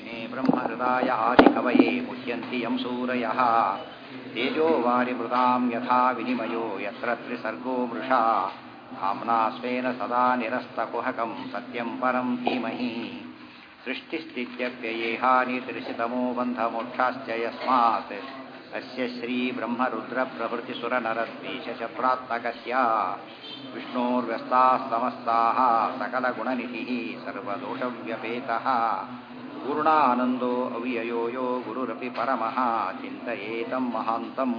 तेने ब्रह्महृदाय आदिकवये मुह्यन्ति यं सूरयः तेजो वारिमृदां यथा विनिमयो यत्र त्रिसर्गो मृषा धाम्ना स्वेन सदा निरस्तकुहकं सत्यं परं धीमहि सृष्टिस्थित्यप्ययेहानितिरिषितमो बन्धमोक्षाश्च यस्मात् अस्य श्रीब्रह्मरुद्रप्रभृतिसुरनरद्वीशशप्रात्मकस्य विष्णोर्व्यस्ताः समस्ताः सकलगुणनिधिः सर्वदोषव्यपेतः पूर्णानन्दो अव्ययो यो ಗುರುರಪಿ ಪರಮಃ ಚಿಂತಯೇತಂ ಮಹಾಂತಂ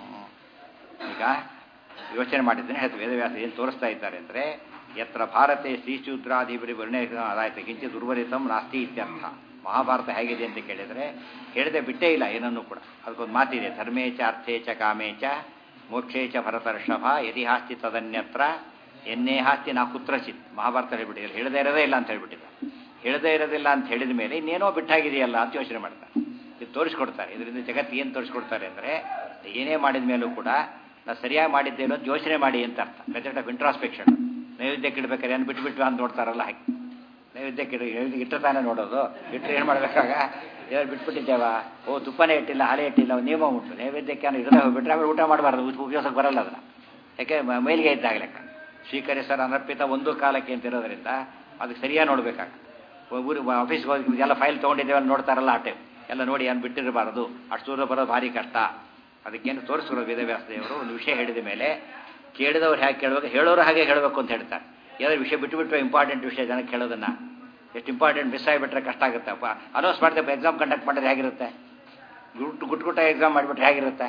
ಈಗ ಯೋಚನೆ ಮಾಡಿದ್ದೇನೆ ಹೇಳ್ತು ವೇದವ್ಯಾಸ ಏನು ತೋರಿಸ್ತಾ ಇದ್ದಾರೆ ಅಂದರೆ ಯತ್ರ ಭಾರತೆ ಶ್ರೀಶೂದ್ರಾಧಿಪರಿ ವರ್ಣೆ ಆದಾಯ್ತು ಕಿಂಚಿತ್ ದುರ್ವರಿತಂ ನಾಸ್ತಿ ಇತ್ಯರ್ಥ ಮಹಾಭಾರತ ಹೇಗಿದೆ ಅಂತ ಕೇಳಿದರೆ ಹೇಳಿದೆ ಬಿಟ್ಟೇ ಇಲ್ಲ ಏನನ್ನೂ ಕೂಡ ಅದಕ್ಕೊಂದು ಮಾತಿದೆ ಧರ್ಮೇಚ ಅರ್ಥೇಚ ಕಾಮೇಚ ಮೋಕ್ಷೇಚ ಭರತರ್ಷಭ ಯದಿ ಹಾಸ್ತಿ ತದನ್ಯತ್ರ ಎನ್ನೇ ಹಾಸ್ತಿ ನಾ ಕುತ್ರಚಿತ್ ಮಹಾಭಾರತ ಹೇಳ್ಬಿಟ್ಟಿದ್ದಾರೆ ಹೇಳದೇ ಇರೋದೇ ಇಲ್ಲ ಅಂತ ಹೇಳ್ಬಿಟ್ಟಿದ್ದಾರೆ ಹೇಳದೇ ಇರೋದಿಲ್ಲ ಅಂತ ಹೇಳಿದ ಮೇಲೆ ಇನ್ನೇನೋ ಬಿಟ್ಟಾಗಿದೆಯಲ್ಲ ಅಂತ ಯೋಚನೆ ಮಾಡ್ತಾರೆ ಇದು ತೋರಿಸ್ಕೊಡ್ತಾರೆ ಇದರಿಂದ ಜಗತ್ತು ಏನು ತೋರಿಸ್ಕೊಡ್ತಾರೆ ಅಂದರೆ ಏನೇ ಮಾಡಿದ ಮೇಲೂ ಕೂಡ ನಾವು ಸರಿಯಾಗಿ ಮಾಡಿದ್ದೇನೋ ಅಂತ ಯೋಚನೆ ಮಾಡಿ ಅಂತ ಅರ್ಥ ಮೆಥಡ್ ಆಫ್ ಇಂಟ್ರಾಸ್ಪೆಕ್ಷನ್ ನೈವೇದ್ಯಕ್ಕೆ ಇಡ್ಬೇಕಾದ್ರೆ ಏನು ಬಿಟ್ಬಿಟ್ವಾ ಅಂತ ನೋಡ್ತಾರಲ್ಲ ಹಾಗೆ ನೈವೇದ್ಯಕ್ಕೆ ಇಡ ಇಟ್ಟು ತಾನೇ ನೋಡೋದು ಇಟ್ಟರೆ ಏನು ಮಾಡಬೇಕಾಗ ಏನಾದ್ರು ಬಿಟ್ಬಿಟ್ಟಿದ್ದೇವಾ ಓ ತುಪ್ಪನೇ ಇಟ್ಟಿಲ್ಲ ಹಾಲೆ ಇಟ್ಟಿಲ್ಲ ಒಂದು ನಿಯಮ ಉಂಟು ನೈವೇದ್ಯಕ್ಕೆ ನಾನು ಇಡದೆ ಹೋಗ್ಬಿಟ್ರೆ ಆಮೇಲೆ ಊಟ ಮಾಡಬಾರ್ದು ಉಪಯೋಗಕ್ಕೆ ಬರಲ್ಲ ಅದನ್ನು ಯಾಕೆ ಮೈಲಿಗೆ ಇದ್ದಾಗ ಲೆಕ್ಕ ಸ್ವೀಕರಿಸರ ಅನರ್ಪಿತ ಒಂದು ಕಾಲಕ್ಕೆ ಅಂತ ಇರೋದ್ರಿಂದ ಅದಕ್ಕೆ ಸರಿಯಾಗಿ ನೋಡ್ಬೇಕಾಗ ಊರು ಆಫೀಸ್ಗೆ ಹೋಗಿ ಎಲ್ಲ ಫೈಲ್ ತೊಗೊಂಡಿದ್ದೇವೆ ಅಂತ ನೋಡ್ತಾರಲ್ಲ ಆ ಟೈಮ್ ಎಲ್ಲ ನೋಡಿ ಏನು ಬಿಟ್ಟಿರಬಾರದು ಅಷ್ಟು ದೂರ ಬರೋದು ಭಾರಿ ಕಷ್ಟ ಅದಕ್ಕೇನು ತೋರಿಸ್ಕೊಡೋ ವೇದವ್ಯಾಸ ದೇವರು ಒಂದು ವಿಷಯ ಹೇಳಿದ ಮೇಲೆ ಕೇಳಿದವ್ರು ಹೇಗೆ ಕೇಳಬೇಕು ಹೇಳೋರು ಹಾಗೆ ಹೇಳಬೇಕು ಅಂತ ಹೇಳ್ತಾರೆ ಏನಾದ್ರು ವಿಷಯ ಬಿಟ್ಟುಬಿಟ್ಟು ಇಂಪಾರ್ಟೆಂಟ್ ವಿಷಯ ಜನಕ್ಕೆ ಹೇಳೋದನ್ನು ಎಷ್ಟು ಇಂಪಾರ್ಟೆಂಟ್ ಮಿಸ್ ಆಗಿಬಿಟ್ರೆ ಕಷ್ಟ ಆಗುತ್ತಪ್ಪ ಅನೌನ್ಸ್ ಮಾಡಿದ್ರೆ ಎಕ್ಸಾಮ್ ಕಂಡಕ್ಟ್ ಮಾಡಿದ್ರೆ ಹೇಗಿರುತ್ತೆ ಗುಟ್ಟು ಗುಟ್ಗುಟ ಎಕ್ಸಾಮ್ ಮಾಡಿಬಿಟ್ರೆ ಹೇಗಿರುತ್ತೆ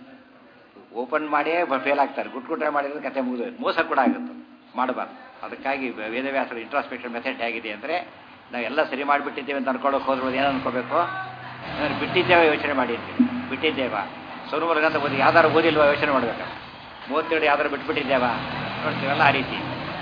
ಓಪನ್ ಮಾಡಿಯೇ ಫೇಲ್ ಆಗ್ತಾರೆ ಗುಟ್ಗುಟ ಮಾಡಿದ್ರೆ ಕತೆ ಮುಗಿದು ಮೋಸ ಕೂಡ ಆಗುತ್ತೆ ಮಾಡಬಾರ್ದು ಅದಕ್ಕಾಗಿ ವೇದವ್ಯಾಸರ ಇಂಟ್ರಾಸ್ಪೆಕ್ಷನ್ ಮೆಥಡ್ ಹೇಗಿದೆ ಅಂದರೆ ನಾವೆಲ್ಲ ಸರಿ ಮಾಡಿಬಿಟ್ಟಿದ್ದೇವೆ ಅಂತ ಅನ್ಕೊಳ್ಳೋಕೆ ಹೋದ್ರೆ ಏನು ಅನ್ಕೋಬೇಕು ಏನಾದ್ರು ಬಿಟ್ಟಿದ್ದೇವೆ ಯೋಚನೆ ಮಾಡಿ ಅಂತೀವಿ ಬಿಟ್ಟಿದ್ದೇವಾ ಸೋನುಮರ್ಗಂತ ಓದಿ ಯಾವ್ದಾರು ಓದಿಲ್ವಾ ಯೋಚನೆ ಮಾಡಬೇಕು ಮೂವತ್ತೇಳು ಯಾವ್ದಾರು ಬಿಟ್ಬಿಟ್ಟಿದ್ದೇವಾ ನೋಡ್ತೀವಲ್ಲ ಆ ರೀತಿ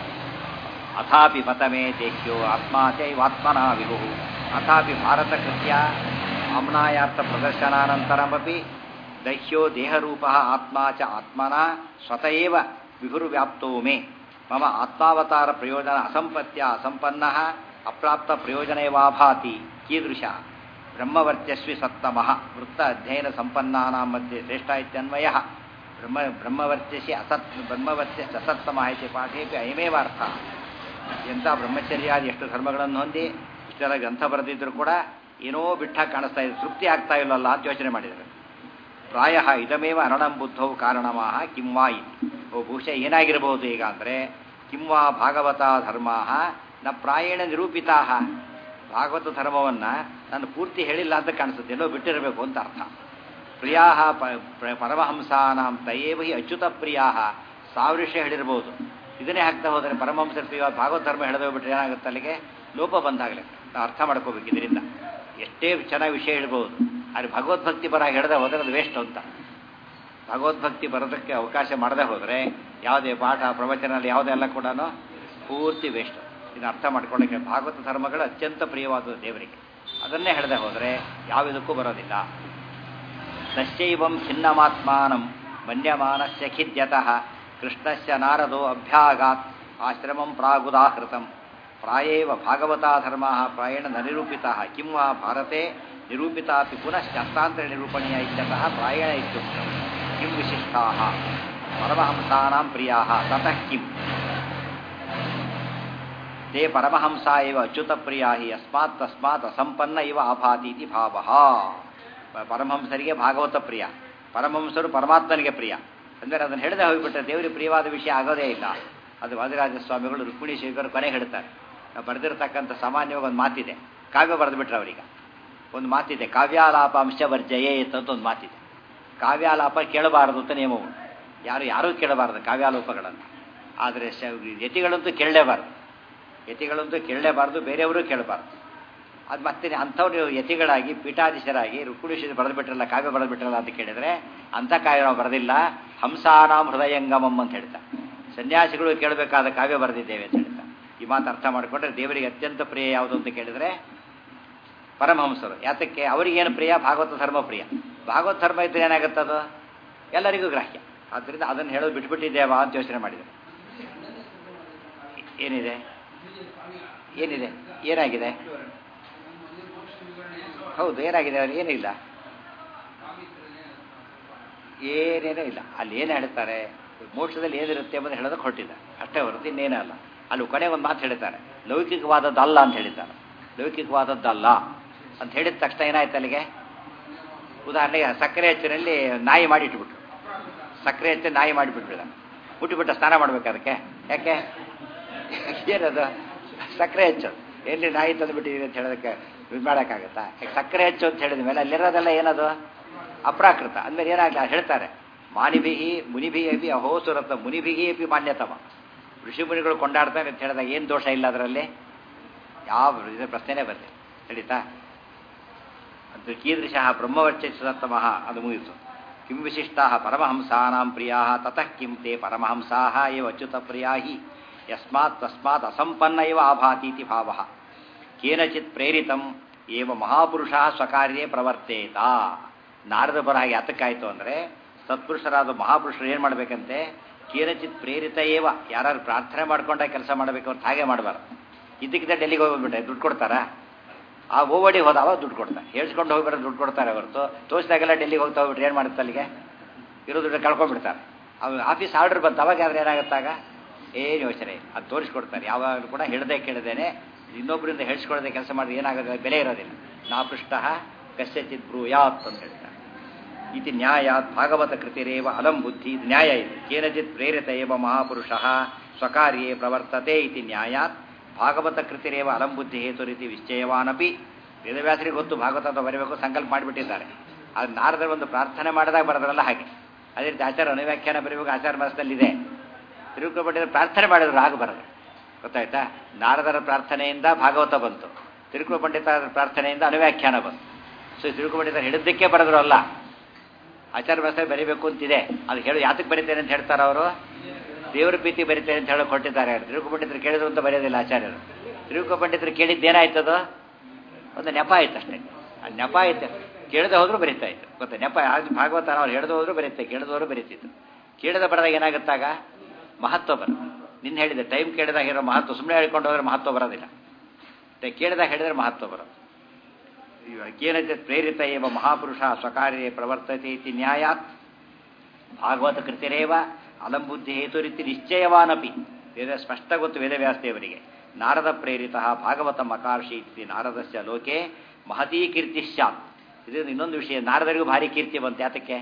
ಅಥಾಪಿ ಮತಮೇ ದೇಹ್ಯೋ ಆತ್ಮಾ ಚೈವಾತ್ಮನ ವಿಭು ಅಥಾಪಿ ಭಾರತ ಕೃತ್ಯ ಆಮ್ನಾಯಾರ್ಥ ಪ್ರದರ್ಶನಾನಂತರಮಪಿ ದಹ್ಯೋ ದೇಹರೂಪ ಆತ್ಮ ಚ ಆತ್ಮನ ಸ್ವತಃ ವಿಭುರ್ವ್ಯಾಪ್ತೋ ಮೇ ಮಮ ಆತ್ಮಾವತಾರ ಪ್ರಯೋಜನ ಅಸಂಪತ್ಯ ಅಸಂಪನ್ನ ಅಪ್ರಾಪ್ತ ಪ್ರಯೋಜನವಾಭಾತಿ ಕೀದೃಶ ಬ್ರಹ್ಮವರ್ಚಸ್ವಿ ಸತ್ತಮಃ ವೃತ್ತ ಅಧ್ಯಯನ ಸಂಪನ್ನಾನಾಂ ಮಧ್ಯೆ ಶ್ರೇಷ್ಠ ಇತ್ಯನ್ವಯ ಬ್ರಹ್ಮ ಬ್ರಹ್ಮವರ್ಚಸಿ ಅಸತ್ ಬ್ರಹ್ಮವರ್ಚಸ್ ಅಸತ್ತಮಃ ಇತಿ ಪಾಠೇಪಿ ಅಯಮೇವ ಅರ್ಥ ಎಂಥ ಬ್ರಹ್ಮಚರ್ಯಾದಿ ಎಷ್ಟು ಧರ್ಮಗಳನ್ನು ಹೊಂದಿ ಇಷ್ಟೆಲ್ಲ ಗ್ರಂಥ ಬರೆದಿದ್ದರೂ ಕೂಡ ಏನೋ ಬಿಟ್ಟ ಕಾಣಿಸ್ತಾ ಇದೆ ತೃಪ್ತಿ ಆಗ್ತಾ ಇಲ್ಲಲ್ಲ ಅಂತ ಯೋಚನೆ ಮಾಡಿದರು ಪ್ರಾಯ ಇದಮೇವ ಅರಣಂ ಬುದ್ಧವು ಕಾರಣಮಾಹ ಕಿಂವಾ ಇತಿ ಓ ಬಹುಶಃ ಏನಾಗಿರಬಹುದು ಈಗ ಅಂದರೆ ಕಿಂವಾ ಭಾಗವತ ಧರ್ಮಾ ನ ಪ್ರಾಯೇಣ ನಿರೂಪಿತಾ ಭಾಗವತ ಧರ್ಮವನ್ನು ನಾನು ಪೂರ್ತಿ ಹೇಳಿಲ್ಲ ಅಂತ ಕಾಣಿಸುತ್ತೆ ಎಲ್ಲೋ ಬಿಟ್ಟಿರಬೇಕು ಅಂತ ಅರ್ಥ ಪ್ರಿಯಾ ಪರಮಹಂಸಾನಾಂ ತಯೇವ ಹಿ ಅಚ್ಯುತ ಪ್ರಿಯಾ ಸಾವಿರ ವಿಷಯ ಹೇಳಿರ್ಬೋದು ಇದನ್ನೇ ಹಾಕ್ತಾ ಹೋದರೆ ಪರಮಹಂಸರ ಪ್ರಿಯ ಭಾಗವತ ಧರ್ಮ ಹೇಳಿದೋಗ್ಬಿಟ್ರೆ ಏನಾಗುತ್ತೆ ಅಲ್ಲಿಗೆ ಲೋಪ ಬಂದಾಗಲೇ ನಾವು ಅರ್ಥ ಮಾಡ್ಕೋಬೇಕು ಇದರಿಂದ ಎಷ್ಟೇ ಚೆನ್ನಾಗಿ ವಿಷಯ ಹೇಳ್ಬೋದು ಆದರೆ ಭಗವದ್ಭಕ್ತಿ ಬರ ಹೇಳದೆ ಹೋದರೆ ಅದು ವೇಸ್ಟ್ ಅಂತ ಭಗವದ್ಭಕ್ತಿ ಬರೋದಕ್ಕೆ ಅವಕಾಶ ಮಾಡದೆ ಹೋದರೆ ಯಾವುದೇ ಪಾಠ ಪ್ರವಚನ ಯಾವುದೆಲ್ಲ ಕೂಡ ಪೂರ್ತಿ ವೇಸ್ಟ್ ಇದನ್ನು ಅರ್ಥ ಮಾಡ್ಕೊಳ್ಳೋಕ್ಕೆ ಭಾಗವತ ಧರ್ಮಗಳು ಅತ್ಯಂತ ಪ್ರಿಯವಾದ ದೇವರಿಗೆ ಅದನ್ನೇ ಹೇಳದೆ ಹೋದರೆ ಯಾವುದಕ್ಕೂ ಬರೋದಿಲ್ಲ ತಸ್ಯೈವಂ ಖಿನ್ನಮಾತ್ಮಾನಂ ಮನ್ಯಮಾನಸ್ಯ ಖಿದ್ಯತಃ ಕೃಷ್ಣಸ್ಯ ನಾರದೋ ಅಭ್ಯಾಗಾತ್ ಆಶ್ರಮಂ ಪ್ರಾಗುದಾಹೃತಂ ಪ್ರಾಯೇವ ಭಾಗವತಾ ಧರ್ಮ ಪ್ರಾಯೇಣ ನ ನಿರೂಪಿತಃ ಕಿಂ ವಾ ಭಾರತೆ ನಿರೂಪಿತಾಪಿ ಪುನಶ್ಚ ಅರ್ಥಾಂತರ ನಿರೂಪಣೀಯ ಇತ್ಯತಃ ಪ್ರಾಯೇಣ ಇತ್ಯುಕ್ತಂ ಕಿಂ ವಿಶಿಷ್ಟಾಃ ಪರಮಹಂಸಾನಾಂ ಪ್ರಿಯಾಃ ತತಃ ಕಿಂ ತೇ ಪರಮಹಂಸ ಇವ ಅಚ್ಯುತ ಪ್ರಿಯಾ ಹಿ ಅಸ್ಮಾತ್ ತಸ್ಮಾತ್ ಅಸಂಪನ್ನ ಇವ ಆಭಾತಿ ಇತಿ ಭಾವಃ ಪರಮಹಂಸರಿಗೆ ಭಾಗವತ ಪ್ರಿಯ ಪರಮಹಂಸರು ಪರಮಾತ್ಮನಿಗೆ ಪ್ರಿಯ ಅಂದರೆ ಅದನ್ನು ಹೇಳದೆ ಹೋಗಿಬಿಟ್ರೆ ದೇವರಿಗೆ ಪ್ರಿಯವಾದ ವಿಷಯ ಆಗೋದೇ ಇಲ್ಲ ಅದು ವಾದಿರಾಜ ಸ್ವಾಮಿಗಳು ರುಕ್ಮಿಣಿ ಶೇಖರ್ ಕೊನೆ ಹೇಳ್ತಾರೆ ನಾವು ಬರೆದಿರ್ತಕ್ಕಂಥ ಸಾಮಾನ್ಯವಾಗಿ ಒಂದು ಮಾತಿದೆ ಕಾವ್ಯ ಬರೆದು ಬಿಟ್ರೆ ಅವರಿಗೆ ಒಂದು ಮಾತಿದೆ ಕಾವ್ಯಾಲಾಪ ಅಂಶ ವರ್ಜಯೇ ಅಂತ ಒಂದು ಮಾತಿದೆ ಕಾವ್ಯಾಲಾಪ ಕೇಳಬಾರದು ಅಂತ ನಿಯಮ ಉಂಟು ಯಾರು ಯಾರೂ ಕೇಳಬಾರದು ಕಾವ್ಯಾಲೋಪಗಳನ್ನು ಆದರೆ ಯತಿಗಳಂತೂ ಕೇಳಲೇಬಾರದು ಯತಿಗಳಂತೂ ಕೇಳಲೇಬಾರ್ದು ಬೇರೆಯವರು ಕೇಳಬಾರ್ದು ಅದು ಮತ್ತೆ ಅಂಥವ್ರು ಯತಿಗಳಾಗಿ ಪೀಠಾಧೀಶರಾಗಿ ರುಕ್ಮಿಣಿ ಬರೆದು ಬಿಟ್ರಲ್ಲ ಕಾವ್ಯ ಬರೆದು ಬಿಟ್ರಲ್ಲ ಅಂತ ಕೇಳಿದರೆ ಅಂಥ ಕಾವ್ಯ ನಾವು ಬರೆದಿಲ್ಲ ಹಂಸಾನಾಂ ಹೃದಯಂಗಮಂ ಅಂತ ಹೇಳ್ತಾರೆ ಸನ್ಯಾಸಿಗಳು ಕೇಳಬೇಕಾದ ಕಾವ್ಯ ಬರೆದಿದ್ದೇವೆ ಅಂತ ಹೇಳ್ತಾರೆ ಈ ಮಾತು ಅರ್ಥ ಮಾಡಿಕೊಂಡ್ರೆ ದೇವರಿಗೆ ಅತ್ಯಂತ ಪ್ರಿಯ ಯಾವುದು ಅಂತ ಕೇಳಿದರೆ ಪರಮಹಂಸರು ಯಾತಕ್ಕೆ ಅವರಿಗೇನು ಪ್ರಿಯ ಭಾಗವತ ಧರ್ಮ ಪ್ರಿಯ ಭಾಗವತ ಧರ್ಮ ಇದ್ರೆ ಏನಾಗುತ್ತದು ಎಲ್ಲರಿಗೂ ಗ್ರಾಹ್ಯ ಆದ್ದರಿಂದ ಅದನ್ನು ಹೇಳೋದು ಬಿಟ್ಬಿಟ್ಟಿದ್ದೇವಾ ಅಂತ ಯೋಚನೆ ಮಾಡಿದರು ಏನಿದೆ ಏನಿದೆ ಏನಾಗಿದೆ ಹೌದು ಏನಾಗಿದೆ ಅವ್ರು ಏನಿಲ್ಲ ಏನೇನೂ ಇಲ್ಲ ಅಲ್ಲಿ ಏನು ಹೇಳ್ತಾರೆ ಮೋಕ್ಷದಲ್ಲಿ ಏನಿರುತ್ತೆ ಎಂಬುದನ್ನು ಹೇಳೋದಕ್ಕೆ ಹೊರಟಿದ್ದ ಅಷ್ಟೇ ಹೊರತು ಇನ್ನೇನೂ ಅಲ್ಲ ಅಲ್ಲಿ ಕೊನೆ ಒಂದು ಮಾತು ಹೇಳ್ತಾರೆ ಲೌಕಿಕವಾದದ್ದಲ್ಲ ಅಂತ ಹೇಳಿದ್ದಾರೆ ಲೌಕಿಕವಾದದ್ದಲ್ಲ ಅಂತ ಹೇಳಿದ ತಕ್ಷಣ ಏನಾಯ್ತು ಅಲ್ಲಿಗೆ ಉದಾಹರಣೆಗೆ ಸಕ್ಕರೆ ಹೆಚ್ಚಿನಲ್ಲಿ ನಾಯಿ ಮಾಡಿ ಇಟ್ಬಿಟ್ರು ಸಕ್ಕರೆ ಹೆಚ್ಚು ನಾಯಿ ಮಾಡಿಬಿಟ್ಬಿಡ ಮುಟ್ಟಿಬಿಟ್ಟ ಸ್ನಾನ ಮಾಡ್ಬೇಕು ಅದಕ್ಕೆ ಯಾಕೆ ಏನದು ಸಕ್ಕರೆ ಹೆಚ್ಚು ಎಲ್ಲಿ ನಾಯಿ ತಂದುಬಿಟ್ಟಿದ್ದೀರಿ ಅಂತ ಹೇಳೋದಕ್ಕೆ ಇದು ಮಾಡೋಕ್ಕಾಗತ್ತಾ ಯಾಕೆ ಸಕ್ಕರೆ ಹೆಚ್ಚು ಅಂತ ಹೇಳಿದ ಮೇಲೆ ಅಲ್ಲಿರೋದೆಲ್ಲ ಏನದು ಅಪ್ರಾಕೃತ ಅಂದಮೇಲೆ ಏನಾಗಲ್ಲ ಹೇಳ್ತಾರೆ ಮಾನಿಭಿಹಿ ಮುನಿಭಿಹಿ ಅಹೋಸುರತ ಮುನಿಭಿಹಿ ಅಪಿ ಮಾನ್ಯತಮ ಋಷಿ ಮುನಿಗಳು ಕೊಂಡಾಡ್ತಾರೆ ಅಂತ ಹೇಳಿದಾಗ ಏನು ದೋಷ ಇಲ್ಲ ಅದರಲ್ಲಿ ಯಾವ ಇದು ಪ್ರಶ್ನೆನೇ ಬರಲಿ ತಿಳಿತಾ ಅದು ಕೀದೃಶ ಬ್ರಹ್ಮವರ್ಚಸ್ಸತ್ತಮಃ ಅದು ಮುಗಿತು ಕಿಂ ವಿಶಿಷ್ಟಾ ಪರಮಹಂಸಾನಾಂ ಪ್ರಿಯಾ ತತಃ ಕಿಂ ತೇ ಪರಮಹಂಸಾ ಇವ ಅಚ್ಯುತ ಪ್ರಿಯಾ ಹಿ ಯಸ್ಮಾತ್ ತಸ್ಮಾತ್ ಅಸಂಪನ್ನ ಇವ ಆಭಾತೀತಿ ಭಾವ ಕೇನಚಿತ್ ಪ್ರೇರಿತಂ ಏವ ಮಹಾಪುರುಷ ಸ್ವಕಾರ್ಯೇ ಪ್ರವರ್ತೇತ ನಾರದ ಬರಹ ಯಾತಕ್ಕಾಯ್ತು ಅಂದರೆ ಸತ್ಪುರುಷರಾದ ಮಹಾಪುರುಷರು ಏನು ಮಾಡಬೇಕಂತೆ ಕೇನಚಿತ್ ಪ್ರೇರಿತ ಏವ ಯಾರು ಪ್ರಾರ್ಥನೆ ಮಾಡ್ಕೊಂಡ ಕೆಲಸ ಮಾಡಬೇಕು ಅಂತ ಹಾಗೆ ಮಾಡಬಾರ್ದು ಇದಕ್ಕಿದ್ದ ಡೆಲ್ಲಿಗೆ ಹೋಗ್ಬಿಟ್ರೆ ದುಡ್ಡು ಕೊಡ್ತಾರಾ ಆ ಓವಡಿ ಹೋದ ಅವಾಗ ದುಡ್ಡು ಕೊಡ್ತಾರೆ ಹೇಳ್ಸ್ಕೊಂಡು ಹೋಗ್ಬಿಟ್ರೆ ದುಡ್ಡು ಕೊಡ್ತಾರೆ ಹೊರತು ತೋರಿಸಿದಾಗೆಲ್ಲ ಡೆಲ್ಲಿಗೆ ಹೋಗ್ತಾ ಹೋಗ್ಬಿಟ್ರೆ ಏನು ಮಾಡುತ್ತೆ ಅಲ್ಲಿಗೆ ಇರೋ ದುಡ್ಡು ಕಳ್ಕೊಂಡ್ಬಿಡ್ತಾರೆ ಅವ್ನು ಆಫೀಸ್ ಆರ್ಡರ್ ಬಂತು ಅವಾಗ ಆದ್ರೆ ಏನಾಗುತ್ತಾಗ ಏನು ಯೋಚನೆ ಅದು ತೋರಿಸ್ಕೊಡ್ತಾರೆ ಯಾವಾಗಲೂ ಕೂಡ ಹಿಡದೆ ಕೇಳದೇನೆ ಇನ್ನೊಬ್ಬರಿಂದ ಹೇಳ್ಸ್ಕೊಳ್ಳದೆ ಕೆಲಸ ಮಾಡಿದ್ರೆ ಏನಾಗೋದಿಲ್ಲ ಬೆಲೆ ಇರೋದಿಲ್ಲ ನಾ ಪೃಷ್ಟ ಕಸ್ಯಚಿತ್ ಬ್ರೂಯಾತ್ ಅಂತ ಹೇಳ್ತಾರೆ ಇತಿ ನ್ಯಾಯಾತ್ ಭಾಗವತ ಕೃತಿರೇವ ಅಲಂ ಬುದ್ಧಿ ಇದು ನ್ಯಾಯ ಇದೆ ಕೇನಚಿತ್ ಪ್ರೇರಿತ ಏವ ಮಹಾಪುರುಷ ಸ್ವಕಾರ್ಯೇ ಪ್ರವರ್ತತೆ ಇತಿ ನ್ಯಾಯಾತ್ ಭಾಗವತ ಕೃತಿರೇವ ಅಲಂ ಬುದ್ಧಿ ಹೇತು ರೀತಿ ನಿಶ್ಚಯವಾನಪಿ ವೇದವ್ಯಾಸರಿಗೆ ಗೊತ್ತು ಭಾಗವತ ಅಂತ ಬರೀಬೇಕು ಸಂಕಲ್ಪ ಮಾಡಿಬಿಟ್ಟಿದ್ದಾರೆ ಅದು ನಾರದರ ಒಂದು ಪ್ರಾರ್ಥನೆ ಮಾಡಿದಾಗ ಬರೋದ್ರಲ್ಲ ಹಾಗೆ ಅದೇ ರೀತಿ ಆಚಾರ ಅನುವ್ಯಾಖ್ಯಾನ ಬರೀಬೇಕು ಆಚಾರ ಮಾಸದಲ್ಲಿದೆ ತಿರುಗುಪಟ್ಟಿದ ಪ್ರಾರ್ಥನೆ ಮಾಡಿದ್ರು ಆಗ ಬರೋದು ಗೊತ್ತಾಯ್ತಾ ನಾರದರ ಪ್ರಾರ್ಥನೆಯಿಂದ ಭಾಗವತ ಬಂತು ತಿರುಕು ಪಂಡಿತರ ಪ್ರಾರ್ಥನೆಯಿಂದ ಅನುವ್ಯಾಖ್ಯಾನ ಬಂತು ಸೊ ತಿರುಕು ಪಂಡಿತರು ಹಿಡಿದಕ್ಕೆ ಬರೆದ್ರು ಅಲ್ಲ ಆಚಾರ ವ್ಯವಸ್ಥೆ ಬರೀಬೇಕು ಅಂತಿದೆ ಅದು ಹೇಳಿ ಯಾತಕ್ಕೆ ಬರೀತೇನೆ ಅಂತ ಹೇಳ್ತಾರೆ ಅವರು ದೇವರ ಪ್ರೀತಿ ಬರೀತೇನೆ ಅಂತ ಹೇಳಕ್ ಹೊರಟಿದ್ದಾರೆ ತಿರುಕು ಪಂಡಿತರು ಕೇಳಿದ್ರು ಅಂತ ಬರೆಯೋದಿಲ್ಲ ಆಚಾರ್ಯರು ತಿರುಕು ಪಂಡಿತರು ಕೇಳಿದ್ದೇನಾಯ್ತದು ಒಂದು ನೆಪ ಆಯ್ತು ಅಷ್ಟೇ ಆ ನೆಪ ಆಯ್ತು ಕೇಳದೆ ಹೋದ್ರು ಬರೀತಾ ಇತ್ತು ಗೊತ್ತಾ ನೆಪ ಆಗ ಭಾಗವತ ಅವ್ರು ಹೇಳ್ದು ಹೋದ್ರು ಬರೀತೆ ಕೇಳಿದವರು ಬರೀತಿತ್ತು ಕೇಳದ ಬರೆದಾಗ ಏನಾಗುತ್ತಾಗ ಮಹತ್ವ ಬರ ನಿನ್ನ ಹೇಳಿದೆ ಟೈಮ್ ಕೇಳಿದಾಗ ಇರೋ ಮಹತ್ವ ಸುಮ್ಮನೆ ಹೇಳ್ಕೊಂಡು ಹೋದ್ರೆ ಮಹತ್ವ ಬರೋದಿಲ್ಲ ಕೇಳಿದಾಗ ಹೇಳಿದ್ರೆ ಮಹತ್ವ ಬರೋದು ಕೇನಚ ಪ್ರೇರಿತ ಏವ ಮಹಾಪುರುಷ ಸ್ವಕಾರ್ಯೇ ಪ್ರವರ್ತತೆ ಇತಿ ನ್ಯಾಯಾತ್ ಭಾಗವತ ಕೃತಿರೇವ ಅಲಂಬುದ್ಧಿ ಹೇತು ರೀತಿ ನಿಶ್ಚಯವಾನಪಿ ವೇದ ಸ್ಪಷ್ಟ ಗೊತ್ತು ವೇದವ್ಯಾಸದೇವರಿಗೆ ನಾರದ ಪ್ರೇರಿತ ಭಾಗವತ ಮಕಾರ್ಷಿ ಇತಿ ನಾರದಸ್ಯ ಲೋಕೆ ಮಹತೀ ಕೀರ್ತಿ ಸ್ಯಾತ್ ಇದು ಇನ್ನೊಂದು ವಿಷಯ ನಾರದರಿಗೂ ಭಾರಿ ಕೀರ್ತಿ ಬಂತು ಯಾತಕ್ಕೆ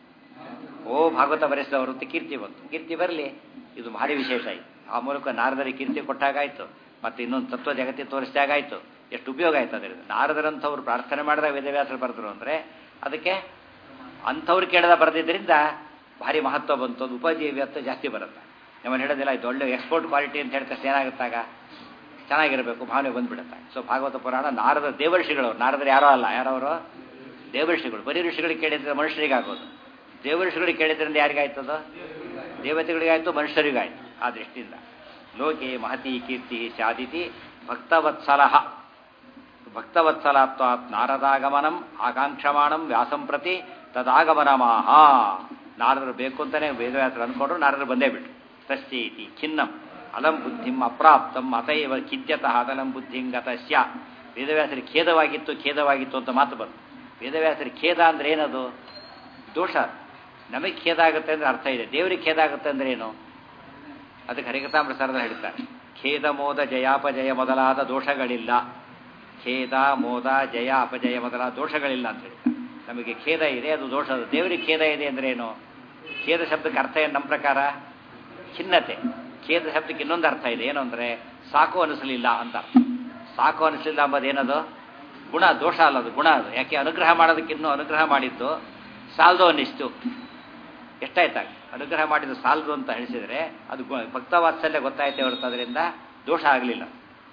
ಓ ಭಾಗವತ ಬರೆಸಿದವರು ಅಂತ ಕೀರ್ತಿ ಬಂತು ಕೀರ್ತಿ ಬರಲಿ ಇದು ಭಾರಿ ವಿಶೇಷ ಆಯಿತು ಆ ಮೂಲಕ ನಾರದರಿಗೆ ಕೀರ್ತಿ ಕೊಟ್ಟಾಗಾಯ್ತು ಮತ್ತೆ ಇನ್ನೊಂದು ತತ್ವ ಜಗತ್ತಿ ತೋರಿಸಿದಾಗಾಯ್ತು ಎಷ್ಟು ಉಪಯೋಗ ಆಯ್ತು ಅದರಿಂದ ನಾರದರಂಥವ್ರು ಪ್ರಾರ್ಥನೆ ಮಾಡಿದಾಗ ವೇದವ್ಯಾಸರು ಬರೆದ್ರು ಅಂದರೆ ಅದಕ್ಕೆ ಅಂಥವ್ರು ಕೇಳದ ಬರೆದಿದ್ದರಿಂದ ಭಾರಿ ಮಹತ್ವ ಬಂತು ಅದು ಉಪಜೀವ್ಯತ್ವ ಜಾಸ್ತಿ ಬರುತ್ತೆ ನಮ್ಮನ್ನು ಹೇಳೋದಿಲ್ಲ ಇದು ಒಳ್ಳೆ ಎಕ್ಸ್ಪೋರ್ಟ್ ಕ್ವಾಲಿಟಿ ಅಂತ ಹೇಳ್ತಾ ಏನಾಗುತ್ತಾಗ ಚೆನ್ನಾಗಿರಬೇಕು ಭಾವನೆ ಬಂದ್ಬಿಡುತ್ತೆ ಸೊ ಭಾಗವತ ಪುರಾಣ ನಾರದ ದೇವರ್ಷಿಗಳವರು ನಾರದರು ಯಾರೋ ಅಲ್ಲ ಯಾರವರು ದೇವರ್ಷಿಗಳು ಬರೀ ಋಷಿಗಳಿಗೆ ಕೇಳಿದ್ರೆ ಮನುಷ್ಯರಿಗಾಗೋದು ದೇವಋಷಿಗಳಿಗೆ ಕೇಳಿದ್ರಿಂದ ಯಾರಿಗಾಯ್ತದ ದೇವತೆಗಳಿಗಾಯ್ತು ಮನುಷ್ಯರಿಗಾಯ್ತು ಆ ದೃಷ್ಟಿಯಿಂದ ಲೋಕೆ ಮಹತಿ ಕೀರ್ತಿ ಸ್ಯಾದಿತಿ ಭಕ್ತವತ್ಸಲ ಭಕ್ತವತ್ಸಲಾತ್ವಾತ್ ನಾರದಾಗಮನಂ ಆಕಾಂಕ್ಷಮಾಣಂ ವ್ಯಾಸಂ ಪ್ರತಿ ತದಾಗಮನಮಾಹ ನಾರದರು ಬೇಕು ಅಂತಾನೆ ವೇದವ್ಯಾಸರು ಅಂದ್ಕೊಂಡ್ರು ನಾರದರು ಬಂದೇ ಬಿಟ್ರು ತಸ್ಯೇತಿ ಖಿನ್ನಂ ಅಲಂ ಬುದ್ಧಿಂ ಅಪ್ರಾಪ್ತಂ ಅತೈವ ಕಿದ್ಯತಃ ಅದಲಂ ಬುದ್ಧಿಂ ಗತಸ್ಯ ವೇದವ್ಯಾಸರಿಗೆ ಖೇದವಾಗಿತ್ತು ಖೇದವಾಗಿತ್ತು ಅಂತ ಮಾತು ಬಂತು ವೇದವ್ಯಾಸರಿಗೆ ಖೇದ ಅಂದ್ರೆ ಏನದು ದೋಷ ನಮಗೆ ಖೇದ ಆಗುತ್ತೆ ಅಂದ್ರೆ ಅರ್ಥ ಇದೆ ದೇವರಿಗೆ ಖೇದ ಆಗುತ್ತೆ ಅಂದ್ರೆ ಏನು ಅದಕ್ಕೆ ಹರಿಕಥಾಮೃತರದ ಹೇಳ್ತಾರೆ ಖೇದ ಮೋದ ಜಯಾಪಜಯ ಮೊದಲಾದ ದೋಷಗಳಿಲ್ಲ ಖೇದ ಮೋದ ಜಯ ಅಪಜಯ ಮೊದಲಾದ ದೋಷಗಳಿಲ್ಲ ಅಂತ ಹೇಳ್ತಾರೆ ನಮಗೆ ಖೇದ ಇದೆ ಅದು ದೋಷ ದೇವರಿಗೆ ಖೇದ ಇದೆ ಅಂದ್ರೆ ಏನು ಖೇದ ಶಬ್ದಕ್ಕೆ ಅರ್ಥ ಏನು ನಮ್ಮ ಪ್ರಕಾರ ಖಿನ್ನತೆ ಖೇದ ಶಬ್ದಕ್ಕೆ ಇನ್ನೊಂದು ಅರ್ಥ ಇದೆ ಏನು ಅಂದರೆ ಸಾಕು ಅನಿಸಲಿಲ್ಲ ಅಂತ ಅರ್ಥ ಸಾಕು ಅನಿಸಲಿಲ್ಲ ಎಂಬುದೇನದು ಗುಣ ದೋಷ ಅಲ್ಲ ಅದು ಗುಣ ಅದು ಯಾಕೆ ಅನುಗ್ರಹ ಮಾಡೋದಕ್ಕೆ ಇನ್ನೂ ಅನುಗ್ರಹ ಮಾಡಿದ್ದು ಸಾಲದು ಅನ್ನಿಸ್ತು ಎಷ್ಟಾಯ್ತಾಗ ಅನುಗ್ರಹ ಮಾಡಿದ್ದು ಸಾಲದು ಅಂತ ಹೇಳಿಸಿದ್ರೆ ಅದು ಭಕ್ತವಾತ್ಸಲ್ಯ ಗೊತ್ತಾಯ್ತೆ ಹೊರತು ಅದರಿಂದ ದೋಷ ಆಗಲಿಲ್ಲ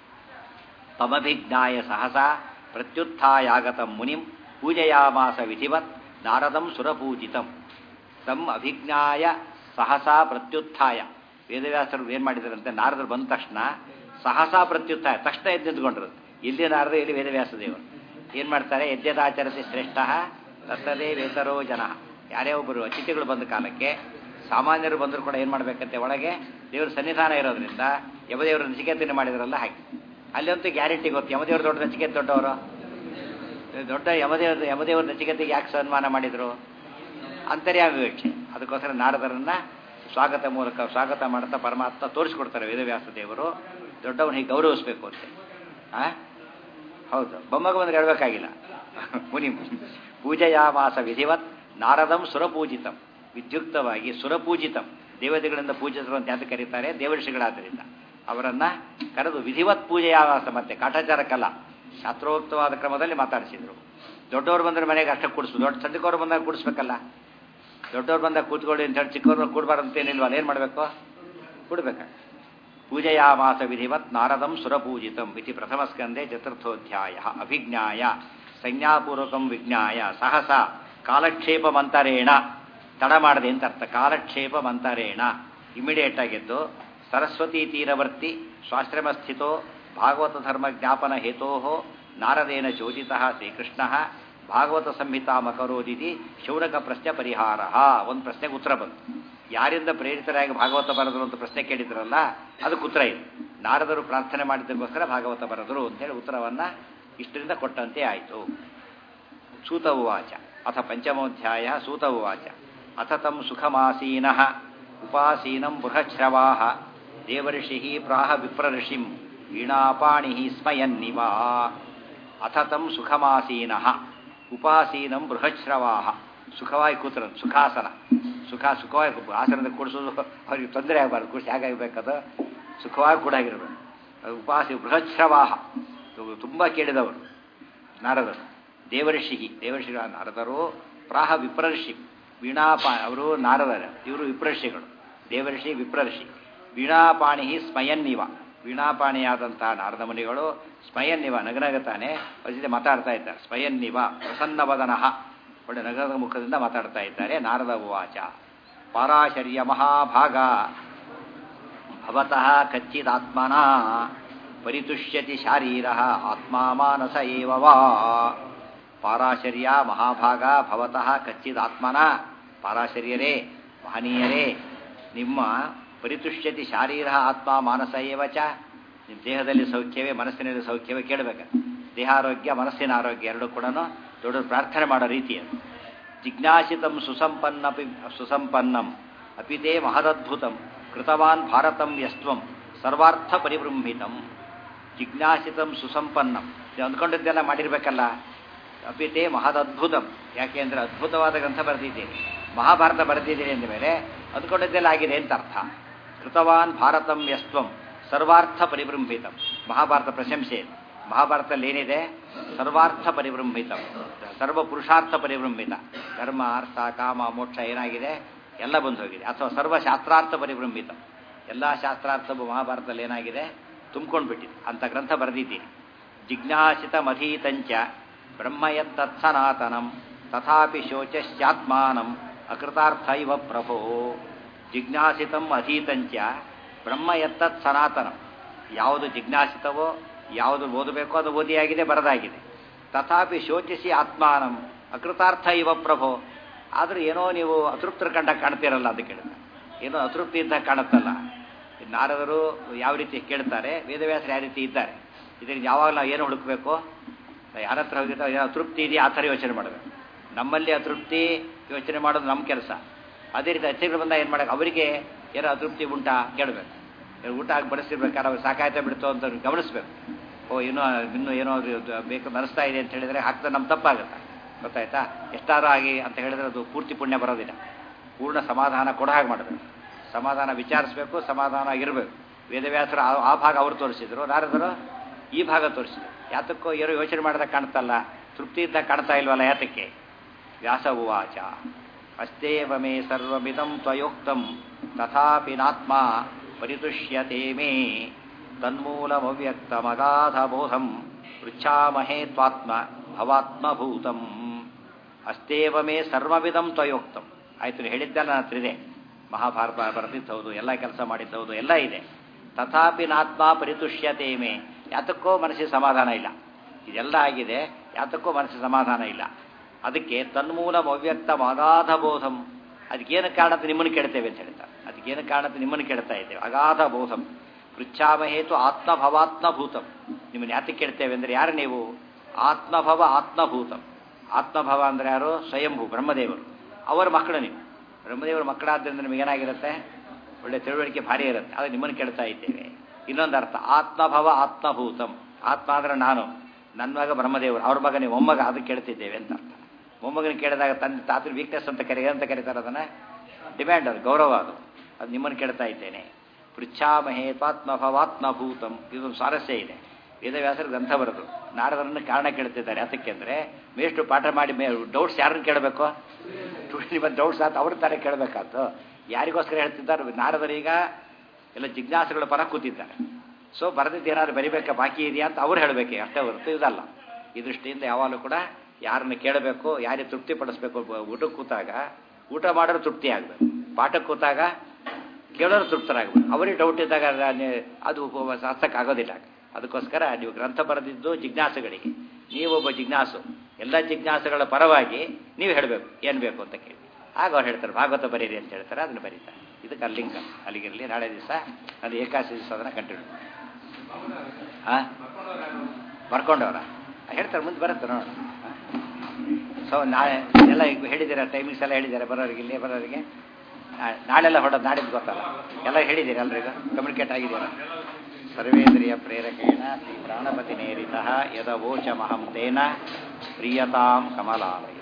ತಮಭಿಜ್ಞಾಯ ಸಹಸಾ ಪ್ರತ್ಯುತ್ಥಾಯಾಗತ ಮುನಿಂ ಪೂಜೆಯಾಮಾಸ ವಿಧಿವತ್ ನಾರದಂ ಸುರಪೂಜಿತಂ ತಮ್ಮ ಅಭಿಜ್ಞಾಯ ಸಹಸಾ ಪ್ರತ್ಯುತ್ಥಾಯ ವೇದವ್ಯಾಸರು ಏನು ಮಾಡಿದಾರಂತೆ ನಾರದರು ಬಂದ ತಕ್ಷಣ ಸಹಸಾ ಪ್ರತ್ಯುತ್ಥಾಯ ತಕ್ಷಣ ಎದ್ದು ನಿಂತ್ಕೊಂಡ್ರು ಇಲ್ಲಿ ನಾರದ ಇಲ್ಲಿ ವೇದವ್ಯಾಸ ದೇವರು ಏನು ಮಾಡ್ತಾರೆ ಯಜ್ಞದಾಚರತೆ ಶ್ರೇಷ್ಠ ತತ್ತದೇ ವೇತರೋ ಜನ ಯಾರೇ ಒಬ್ಬರು ಅತಿಥಿಗಳು ಬಂದ ಕಾಲಕ್ಕೆ ಸಾಮಾನ್ಯರು ಬಂದರೂ ಕೂಡ ಏನು ಮಾಡಬೇಕಂತೆ ಒಳಗೆ ದೇವರ ಸನ್ನಿಧಾನ ಇರೋದ್ರಿಂದ ಯಮದೇವರು ನಚಿಕೇತನೆ ಮಾಡಿದ್ರಲ್ಲ ಹಾಗೆ ಅಲ್ಲಂತೂ ಗ್ಯಾರಂಟಿ ಗೊತ್ತು ಯಮದೇವರು ದೊಡ್ಡ ನಚಿಕೇತ ದೊಡ್ಡವರು ದೊಡ್ಡ ಯಮದೇವ ಯಮದೇವರ ನಚಿಕತೆಗೆ ಯಾಕೆ ಸನ್ಮಾನ ಮಾಡಿದರು ಅಂತರ್ಯಾಮ ವಿವೇಕ್ಷೆ ಅದಕ್ಕೋಸ್ಕರ ನಾರದರನ್ನ ಸ್ವಾಗತ ಮೂಲಕ ಸ್ವಾಗತ ಮಾಡ್ತಾ ಪರಮಾತ್ಮ ತೋರಿಸ್ಕೊಡ್ತಾರೆ ವೇದವ್ಯಾಸ ದೇವರು ದೊಡ್ಡವನ ಹೀಗೆ ಗೌರವಿಸ್ಬೇಕು ಅಂತ ಆ ಹೌದು ಬೊಮ್ಮಗ ಬಂದ್ರೆ ಹೇಳ್ಬೇಕಾಗಿಲ್ಲ ಮುನಿ ಪೂಜೆಯಾಮಾಸ ವಿಧಿವತ್ ನಾರದಂ ಸುರಪೂಜಿತಂ ವಿದ್ಯುಕ್ತವಾಗಿ ಸುರಪೂಜಿತಂ ದೇವತೆಗಳಿಂದ ಪೂಜಿಸರು ಅಂತ ಯಾಕೆ ಕರೀತಾರೆ ದೇವಋಷಿಗಳಾದ್ದರಿಂದ ಅವರನ್ನ ಕರೆದು ವಿಧಿವತ್ ಪೂಜೆಯಾವಾಸ ಮತ್ತೆ ಕಾಟಾಚಾರಕ್ಕಲ್ಲ ಶಾಸ್ತ್ರೋಕ್ತವಾದ ಕ್ರಮದಲ್ಲಿ ಮಾತಾಡಿಸಿದ್ರು ದೊಡ್ಡವ್ರು ಬಂದ್ರೆ ಮನೆಗೆ ಅಷ್ಟಕ್ಕೆ ಕುಡಿಸು ದೊಡ್ಡ ಸಣ್ಣಕವ್ರು ಬಂದಾಗ ಕುಡಿಸ್ಬೇಕಲ್ಲ ದೊಡ್ಡವ್ರು ಬಂದಾಗ ಕೂತ್ಕೊಳ್ಳಿ ಅಂತ ಹೇಳಿ ಚಿಕ್ಕವ್ರನ್ನ ಕೂಡಬಾರ್ದು ಅಂತ ಏನಿಲ್ವಲ್ಲ ಏನು ಮಾಡಬೇಕು ಕೊಡ್ಬೇಕ ಪೂಜೆಯಾಮಾಸ ವಿಧಿವತ್ ನಾರದಂ ಸುರಪೂಜಿತಂ ಇತಿ ಪ್ರಥಮ ಸ್ಕಂದೆ ಚತುರ್ಥೋಧ್ಯಾಯ ಅಭಿಜ್ಞಾಯ ಸಂಜ್ಞಾಪೂರ್ವಕಂ ವಿಜ್ಞಾಯ ಸಹಸ ಕಾಲಕ್ಷೇಪ ಮಂತರೇಣ ತಡ ಮಾಡದೆ ಅಂತ ಅರ್ಥ ಕಾಲಕ್ಷೇಪ ಮಂತರೇಣ ಇಮಿಡಿಯೇಟ್ ಆಗಿದ್ದು ಸರಸ್ವತಿ ತೀರವರ್ತಿ ಸ್ವಾಶ್ರಮ ಸ್ಥಿತೋ ಭಾಗವತ ಧರ್ಮ ಜ್ಞಾಪನ ಹೇತೋ ನಾರದೇನ ಚೋದಿತ ಶ್ರೀಕೃಷ್ಣ ಭಾಗವತ ಸಂಹಿತಾ ಮಕರೋದಿತಿ ಶೌನಕ ಪ್ರಶ್ನೆ ಪರಿಹಾರ ಒಂದು ಪ್ರಶ್ನೆಗೆ ಉತ್ತರ ಬಂತು ಯಾರಿಂದ ಪ್ರೇರಿತರಾಗಿ ಭಾಗವತ ಬರೆದರು ಅಂತ ಪ್ರಶ್ನೆ ಕೇಳಿದ್ರಲ್ಲ ಅದಕ್ಕೆ ಉತ್ತರ ಇದೆ ನಾರದರು ಪ್ರಾರ್ಥನೆ ಮಾಡಿದ್ದಕ್ಕೋಸ್ಕರ ಭಾಗವತ ಬರೆದರು ಅಂತೇಳಿ ಉತ್ತರವನ್ನ ಇಷ್ಟರಿಂದ ಕೊಟ್ಟಂತೆ ಆಯಿತು ಸೂತ ಉವಾಚ ಅಥ ಪಂಚಮೋಧ್ಯಾಯ ಸೂತ ಉವಾಚ ಅಥ ತಂ ಸುಖಮಾಸೀನ ಉಪಾಸೀನಂ ಬೃಹಶ್ರವಾ ದೇವರ್ಷಿ ಪ್ರಾಹ ವಿಪ್ರಋಷಿಂ ವೀಣಾಪಾಣಿ ಸ್ಮಯನ್ನಿವಾ ಅಥ ತಂ ಸುಖಮಾಸೀನ ಉಪಾಸೀನಂ ಬೃಹಶ್ರವಾ ಸುಖವಾಗಿ ಕೂತರು ಸುಖಾಸನ ಸುಖ ಸುಖವಾಗಿ ಕೂತು ಆಸನದ ಕೂಡಿಸೋದು ಅವ್ರಿಗೆ ತೊಂದರೆ ಆಗಬಾರ್ದು ಕೂಡಿಸಿ ಹೇಗಾಗಬೇಕದು ಸುಖವಾಗಿ ಕೂಡಾಗಿರ್ಬೇಕು ಉಪಾಸಿ ಬೃಹಶ್ರವಾಹ ತುಂಬ ಕೇಳಿದವರು ನಾರದರು ದೇವಋಷಿ ದೇವಋಷಿಗಳ ನಾರದರು ಪ್ರಾಹ ವಿಪ್ರಋಷಿ ವೀಣಾಪ ಅವರು ನಾರದರ ಇವರು ವಿಪ್ರಋಷಿಗಳು ದೇವಋಷಿ ವಿಪ್ರಋಷಿ ವೀಣಾಪಾಣಿ ಸ್ಮಯನ್ನಿವ ವೀಣಾಪಾಣಿಯಾದಂತಹ ನಾರದ ಮುನಿಗಳು ಸ್ಮಯನ್ನಿವ ನಗನಗತಾನೆ ಅವ್ರ ಜೊತೆ ಮಾತಾಡ್ತಾ ಇದ್ದಾರೆ ಸ್ಮಯನ್ನಿವ ಪ್ರಸನ್ನವದನಃ ಒಳ್ಳೆ ನಗರದ ಮುಖದಿಂದ ಮಾತಾಡ್ತಾ ಇದ್ದಾರೆ ನಾರದ ಉವಾಚ ಪಾರಾಶರ್ಯ ಮಹಾಭಾಗ ಭವತಃ ಕಚ್ಚಿದಾತ್ಮನ ಪರಿತುಷ್ಯತಿ ಶಾರೀರ ಆತ್ಮ ಮಾನಸ ಏವ ವಾ ಪಾರಾಶರ್ಯ ಮಹಾಭಾಗ ಭವತಃ ಕಚ್ಚಿದಾತ್ಮನ ಪಾರಾಶರ್ಯರೇ ಮಹನೀಯರೇ ನಿಮ್ಮ ಪರಿತುಷ್ಯತಿ ಶಾರೀರ ಆತ್ಮ ಮಾನಸ ಏವ ಚ ನಿಮ್ಮ ದೇಹದಲ್ಲಿ ಸೌಖ್ಯವೇ ಮನಸ್ಸಿನಲ್ಲಿ ಸೌಖ್ಯವೇ ಕೇಳಬೇಕು ದೇಹಾರೋಗ್ಯ ಮನಸ್ಸಿನ ಆರೋಗ್ಯ ಎರಡೂ ಕೂಡ ದೊಡ್ಡ ಪ್ರಾರ್ಥನೆ ಮಾಡೋ ರೀತಿ ಅದು ಜಿಜ್ಞಾಸಿತಂ ಸುಸಂಪನ್ನಪಿ ಸುಸಂಪನ್ನಂ ಅಪಿತೇ ಮಹದದ್ಭುತಂ ಕೃತವಾನ್ ಭಾರತಂ ಯಸ್ತ್ವಂ ಸರ್ವಾರ್ಥ ಪರಿಬೃಂಹಿತಂ ಜಿಜ್ಞಾಸಿತಂ ಸುಸಂಪನ್ನಂ ಇದು ಅಂದ್ಕೊಂಡಿದ್ದೆಲ್ಲ ಮಾಡಿರ್ಬೇಕಲ್ಲ ಅಪಿತೇ ಮಹದದ್ಭುತಂ ಯಾಕೆ ಅಂದರೆ ಅದ್ಭುತವಾದ ಗ್ರಂಥ ಬರೆದಿದ್ದೀನಿ ಮಹಾಭಾರತ ಬರೆದಿದ್ದೀನಿ ಅಂದ ಮೇಲೆ ಅಂದ್ಕೊಂಡಿದ್ದೆಲ್ಲ ಆಗಿದೆ ಅಂತ ಅರ್ಥ ಕೃತವಾನ್ ಭಾರತಂ ಯಸ್ತ್ವಂ ಸರ್ವಾರ್ಥ ಪರಿಬೃಂಹಿತಂ ಮಹಾಭಾರತ ಪ್ರಶಂಸೆ ಮಹಾಭಾರತದಲ್ಲಿ ಏನಿದೆ ಸರ್ವಾರ್ಥ ಪರಿಬೃಂಹಿತ ಸರ್ವ ಪುರುಷಾರ್ಥ ಪರಿಬೃಂಹಿತ ಧರ್ಮ ಅರ್ಥ ಕಾಮ ಮೋಕ್ಷ ಏನಾಗಿದೆ ಎಲ್ಲ ಬಂದು ಹೋಗಿದೆ ಅಥವಾ ಸರ್ವಶಾಸ್ತ್ರಾರ್ಥ ಪರಿಬೃಂಹಿತ ಎಲ್ಲ ಶಾಸ್ತ್ರಾರ್ಥವು ಮಹಾಭಾರತದಲ್ಲಿ ಏನಾಗಿದೆ ತುಂಬ್ಕೊಂಡು ಬಿಟ್ಟಿದೆ ಅಂತ ಗ್ರಂಥ ಬರೆದಿದ್ದೀನಿ ಜಿಜ್ಞಾಸಿತ ಮಧೀತಂಚ ಬ್ರಹ್ಮಯತ್ತತ್ಸನಾತನಂ ತಥಾಪಿ ಶೋಚಶ್ಚಾತ್ಮಾನಂ ಅಕೃತಾರ್ಥ ಇವ ಪ್ರಭೋ ಜಿಜ್ಞಾಸಿತಂ ಅಧೀತಂಚ ಬ್ರಹ್ಮಯತ್ತತ್ ಸನಾತನಂ ಯಾವುದು ಜಿಜ್ಞಾಸಿತವೋ ಯಾವುದು ಓದಬೇಕೋ ಅದು ಓದಿಯಾಗಿದೆ ಬರದಾಗಿದೆ ತಥಾಪಿ ಶೋಚಿಸಿ ಆತ್ಮಾನಂ ಅಕೃತಾರ್ಥ ಇವ ಪ್ರಭೋ ಆದರೂ ಏನೋ ನೀವು ಅತೃಪ್ತರ ಕಂಡ ಕಾಣ್ತೀರಲ್ಲ ಅಂತ ಕೇಳಿದ ಏನೋ ಅತೃಪ್ತಿ ಇದ್ದಾಗ ಕಾಣುತ್ತಲ್ಲ ನಾರದರು ಯಾವ ರೀತಿ ಕೇಳ್ತಾರೆ ವೇದವ್ಯಾಸರು ಯಾವ ರೀತಿ ಇದ್ದಾರೆ ಇದರಿಂದ ಯಾವಾಗ ನಾವು ಏನು ಹುಡುಕಬೇಕು ಯಾರ ಹತ್ರ ಹೋಗಿರ್ತಾರೆ ಏನೋ ತೃಪ್ತಿ ಇದೆಯಾ ಆ ಥರ ಯೋಚನೆ ಮಾಡಬೇಕು ನಮ್ಮಲ್ಲಿ ಅತೃಪ್ತಿ ಯೋಚನೆ ಮಾಡೋದು ನಮ್ಮ ಕೆಲಸ ಅದೇ ರೀತಿ ಅತಿಥಿಗಳು ಬಂದಾಗ ಏನು ಮಾಡೋಕೆ ಅವರಿಗೆ ಏನೋ ಅತೃಪ್ತಿ ಉಂಟಾ ಕೇಳಬೇಕು ಊಟ ಆಗಿ ಬಡಿಸಿರ್ಬೇಕಾದ್ರೆ ಅವ್ರು ಸಾಕಾಯ್ತಾ ಬಿಡ್ತು ಅಂತ ಗಮನಿಸ್ಬೇಕು ಓ ಏನೋ ಇನ್ನೂ ಏನೋ ಬೇಕು ಅನಿಸ್ತಾ ಇದೆ ಅಂತ ಹೇಳಿದರೆ ಹಾಕ್ತಾ ನಮ್ಮ ತಪ್ಪಾಗುತ್ತೆ ಗೊತ್ತಾಯ್ತಾ ಎಷ್ಟಾದ್ರೂ ಆಗಿ ಅಂತ ಹೇಳಿದ್ರೆ ಅದು ಪೂರ್ತಿ ಪುಣ್ಯ ಬರೋದಿಲ್ಲ ಪೂರ್ಣ ಸಮಾಧಾನ ಕೊಡ ಹಾಗೆ ಮಾಡಬೇಕು ಸಮಾಧಾನ ವಿಚಾರಿಸ್ಬೇಕು ಸಮಾಧಾನ ಇರಬೇಕು ವೇದವ್ಯಾಸರು ಆ ಭಾಗ ಅವರು ತೋರಿಸಿದ್ರು ನಾರದರು ಈ ಭಾಗ ತೋರಿಸಿದ್ರು ಯಾತಕ್ಕೋ ಏನೋ ಯೋಚನೆ ಮಾಡಿದಾಗ ಕಾಣ್ತಲ್ಲ ತೃಪ್ತಿ ಇದ್ದಾಗ ಕಾಣ್ತಾ ಇಲ್ವಲ್ಲ ಯಾತಕ್ಕೆ ವ್ಯಾಸ ಉವಾಚ ಅಸ್ತೇವ ಮೇ ಸರ್ವಮಿದಂ ತ್ವಯೋಕ್ತಂ ತಥಾಪಿ ನಾತ್ಮ ಪರಿತುಷ್ಯತೆ ಮೇ ತನ್ಮೂಲಮವ್ಯಕ್ತಮಗಾಧಬೋಧಂ ಪೃಚ್ಛಾಮಹೇ ತ್ವಾತ್ಮ ಭವಾತ್ಮಭೂತಂ ಅಸ್ತೇವ ಮೇ ಸರ್ವವಿಧಂ ತ್ವಯೋಕ್ತಂ ಆಯ್ತು ಹೇಳಿದ್ದೆಲ್ಲ ನನ್ನ ಹತ್ರ ಇದೆ ಮಹಾಭಾರತ ಬರೆದಿದ್ದು ಎಲ್ಲ ಕೆಲಸ ಮಾಡಿದ್ದೌದು ಎಲ್ಲ ಇದೆ ತಥಾಪಿ ನಾತ್ಮ ಪರಿತುಷ್ಯತೆ ಮೇ ಯಾತಕ್ಕೋ ಮನಸ್ಸಿಗೆ ಸಮಾಧಾನ ಇಲ್ಲ ಇದೆಲ್ಲ ಆಗಿದೆ ಯಾತಕ್ಕೋ ಮನಸ್ಸಿಗೆ ಸಮಾಧಾನ ಇಲ್ಲ ಅದಕ್ಕೆ ತನ್ಮೂಲ ಅವ್ಯಕ್ತ ಅಗಾಧ ಬೋಧಂ ಅದಕ್ಕೇನು ಕಾರಣ ನಿಮ್ಮನ್ನು ಕೇಳ್ತೇವೆ ಅಂತ ಹೇಳ್ತಾರೆ ಅದಕ್ಕೇನು ಕಾರಣ ನಿಮ್ಮನ್ನು ಕೇಳ್ತಾ ಇದ್ದೇವೆ ಅಗಾಧ ಬೋಧಂ ಪೃಚ್ಛಾಮಹೇತು ಆತ್ಮಭವಾತ್ಮಭೂತಂ ನಿಮ್ಮನ್ನು ಯಾತಕ್ಕೆ ಕೇಳ್ತೇವೆ ಅಂದರೆ ಯಾರು ನೀವು ಆತ್ಮಭವ ಆತ್ಮಭೂತಂ ಆತ್ಮಭವ ಅಂದರೆ ಯಾರು ಸ್ವಯಂಭೂ ಬ್ರಹ್ಮದೇವರು ಅವರ ಮಕ್ಕಳು ನೀವು ಬ್ರಹ್ಮದೇವರ ಮಕ್ಕಳಾದ್ದರಿಂದ ನಿಮಗೆ ಏನಾಗಿರುತ್ತೆ ಒಳ್ಳೆ ತಿಳುವಳಿಕೆ ಭಾರಿ ಇರುತ್ತೆ ಅದು ನಿಮ್ಮನ್ನು ಕೇಳ್ತಾ ಇದ್ದೇವೆ ಇನ್ನೊಂದು ಅರ್ಥ ಆತ್ಮಭವ ಆತ್ಮಭೂತಂ ಆತ್ಮ ಅಂದ್ರೆ ನಾನು ನನ್ನ ಮಗ ಬ್ರಹ್ಮದೇವರು ಅವ್ರ ಮಗ ನೀವು ಮೊಮ್ಮಗ ಅದು ಕೇಳ್ತಿದ್ದೇವೆ ಅಂತ ಅರ್ಥ ಮೊಮ್ಮಗನ ಕೇಳಿದಾಗ ತನ್ನ ತಾತನ ವೀಕ್ನೆಸ್ ಅಂತ ಕರೆ ಅಂತ ಕರೀತಾರೆ ಅದನ್ನು ಡಿಮ್ಯಾಂಡ್ ಅದು ಗೌರವ ಅದು ಅದು ನಿಮ್ಮನ್ನು ಕೇಳ್ತಾ ಇದ್ದೇನೆ ಪೃಚ್ಛಾಮಹೇ ತ್ವಾತ್ಮಭವಾತ್ಮಭೂತಂ ಇದೊಂದು ಸ್ವಾರಸ್ಯ ಇದೆ ವೇದವ್ಯಾಸರು ಗ್ರಂಥ ಬರೆದು ನಾರದರನ್ನು ಕಾರಣ ಕೇಳ್ತಿದ್ದಾರೆ ಅದಕ್ಕೆ ಅಂದರೆ ಮೇಷ್ಟು ಪಾಠ ಮಾಡಿ ಮೇ ಡೌಟ್ಸ್ ಯಾರನ್ನು ಕೇಳಬೇಕು ನಿಮ್ಮ ಡೌಟ್ಸ್ ಆತ ಅವ್ರ ತಾನೇ ಕೇಳಬೇಕಾಯ್ತು ಯಾರಿಗೋಸ್ಕರ ಹೇಳ್ತಿದ್ದಾರೆ ನಾರದರೀಗ ಎಲ್ಲ ಜಿಜ್ಞಾಸುಗಳ ಪರ ಕೂತಿದ್ದಾರೆ ಸೊ ಬರೆದಿದ್ದು ಏನಾದ್ರು ಬರಿಬೇಕಾ ಬಾಕಿ ಇದೆಯಾ ಅಂತ ಅವ್ರು ಹೇಳಬೇಕು ಅಷ್ಟೇ ಹೊರತು ಇದಲ್ಲ ಈ ದೃಷ್ಟಿಯಿಂದ ಯಾವಾಗಲೂ ಕೂಡ ಯಾರನ್ನ ಕೇಳಬೇಕು ಯಾರಿಗೆ ತೃಪ್ತಿ ಪಡಿಸ್ಬೇಕು ಊಟಕ್ಕೆ ಕೂತಾಗ ಊಟ ಮಾಡೋರು ತೃಪ್ತಿ ಆಗಬೇಕು ಪಾಠಕ್ಕೆ ಕೂತಾಗ ಕೇಳೋರು ತೃಪ್ತರಾಗಬೇಕು ಅವರಿಗೆ ಡೌಟ್ ಇದ್ದಾಗ ಅದು ಆಗೋದಿಲ್ಲ ಅದಕ್ಕೋಸ್ಕರ ನೀವು ಗ್ರಂಥ ಬರೆದಿದ್ದು ಜಿಜ್ಞಾಸುಗಳಿಗೆ ನೀವೊಬ್ಬ ಜಿಜ್ಞಾಸು ಎಲ್ಲ ಜಿಜ್ಞಾಸುಗಳ ಪರವಾಗಿ ನೀವು ಹೇಳಬೇಕು ಏನು ಬೇಕು ಅಂತ ಕೇಳಿ ಆಗ ಅವ್ರು ಹೇಳ್ತಾರೆ ಭಾಗವತ ಬರೀರಿ ಅಂತ ಹೇಳ್ತಾರೆ ಅದನ್ನು ಬರೀತಾರೆ ಇದಕ್ಕೆ ಅಲ್ಲಿಂಗ ಅಲ್ಲಿಗಿರಲಿ ನಾಳೆ ದಿವಸ ಅದು ಏಕಾದಶಿ ದಿವಸ ಅದನ್ನು ಕಂಟಿನ್ಯೂ ಹಾಂ ಬರ್ಕೊಂಡವ್ರ ಹೇಳ್ತಾರೆ ಮುಂದೆ ಬರುತ್ತೆ ನೋಡೋಣ ಸೊ ನಾಳೆ ಎಲ್ಲ ಈಗ ಹೇಳಿದ್ದೀರಾ ಟೈಮಿಂಗ್ಸ್ ಎಲ್ಲ ಹೇಳಿದ್ದಾರೆ ಬರೋರಿಗೆ ಇಲ್ಲಿ ಬರೋರಿಗೆ ನಾಳೆಲ್ಲ ಹೊಡೋದು ನಾಡಿದ್ದು ಗೊತ್ತಲ್ಲ ಎಲ್ಲ ಹೇಳಿದ್ದೀರಿ ಎಲ್ರಿಗೂ ಕಮ್ಯುನಿಕೇಟ್ ಆಗಿದ್ದೀರಾ ಸರ್ವೇಂದ್ರಿಯ ಪ್ರೇರಕೇಣ ಶ್ರೀ ಪ್ರಾಣಪತಿ ನೇರಿತ ಯದವೋಚಮಹಂ ತೇನ ಪ್ರಿಯತಾಂ ಕಮಲಾಲಯ